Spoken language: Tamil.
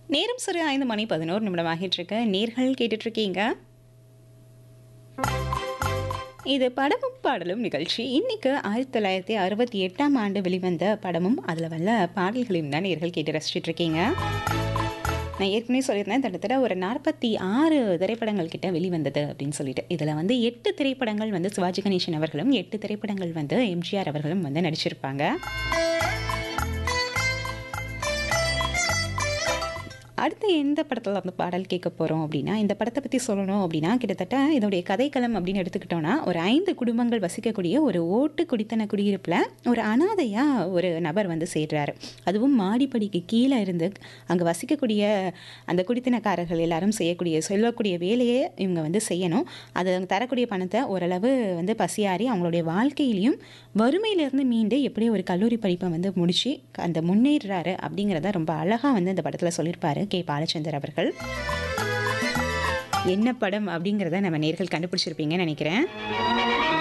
நேரம் சரி ஐந்து மணி பதினோரு நிமிடம் ஆகிட்டு இருக்கு நேர்கள் கேட்டுட்டு இருக்கீங்க இது படமும் பாடலும் நிகழ்ச்சி இன்னைக்கு ஆயிரத்தி தொள்ளாயிரத்தி அறுபத்தி எட்டாம் ஆண்டு வெளிவந்த படமும் அதில் வல்ல பாடல்களையும் தான் நேர்கள் கேட்டு ரசிச்சிட்டு இருக்கீங்க நான் ஏற்கனவே சொல்லியிருந்தேன் கிட்டத்தட்ட ஒரு நாற்பத்தி ஆறு திரைப்படங்கள் கிட்ட வெளிவந்தது அப்படின்னு சொல்லிட்டு இதில் வந்து எட்டு திரைப்படங்கள் வந்து சிவாஜி கணேசன் அவர்களும் எட்டு திரைப்படங்கள் வந்து எம்ஜிஆர் அவர்களும் வந்து நடிச்சிருப்பாங்க அடுத்து எந்த படத்தில் வந்து பாடல் கேட்க போகிறோம் அப்படின்னா இந்த படத்தை பற்றி சொல்லணும் அப்படின்னா கிட்டத்தட்ட இதோடைய கதைக்களம் அப்படின்னு எடுத்துக்கிட்டோன்னா ஒரு ஐந்து குடும்பங்கள் வசிக்கக்கூடிய ஒரு ஓட்டு குடித்தன குடியிருப்பில் ஒரு அனாதையாக ஒரு நபர் வந்து சேர்றாரு அதுவும் மாடிப்படிக்கு கீழே இருந்து அங்கே வசிக்கக்கூடிய அந்த குடித்தனக்காரர்கள் எல்லாரும் செய்யக்கூடிய சொல்லக்கூடிய வேலையை இவங்க வந்து செய்யணும் அது அவங்க தரக்கூடிய பணத்தை ஓரளவு வந்து பசியாறி அவங்களுடைய வாழ்க்கையிலையும் வறுமையிலிருந்து மீண்டு எப்படி ஒரு கல்லூரி படிப்பை வந்து முடித்து அந்த முன்னேறுறாரு அப்படிங்கிறத ரொம்ப அழகாக வந்து இந்த படத்தில் சொல்லியிருப்பாரு கே பாலச்சந்தர் அவர்கள் என்ன படம் அப்படிங்கிறத நம்ம நேர்கள் கண்டுபிடிச்சிருப்பீங்கன்னு நினைக்கிறேன்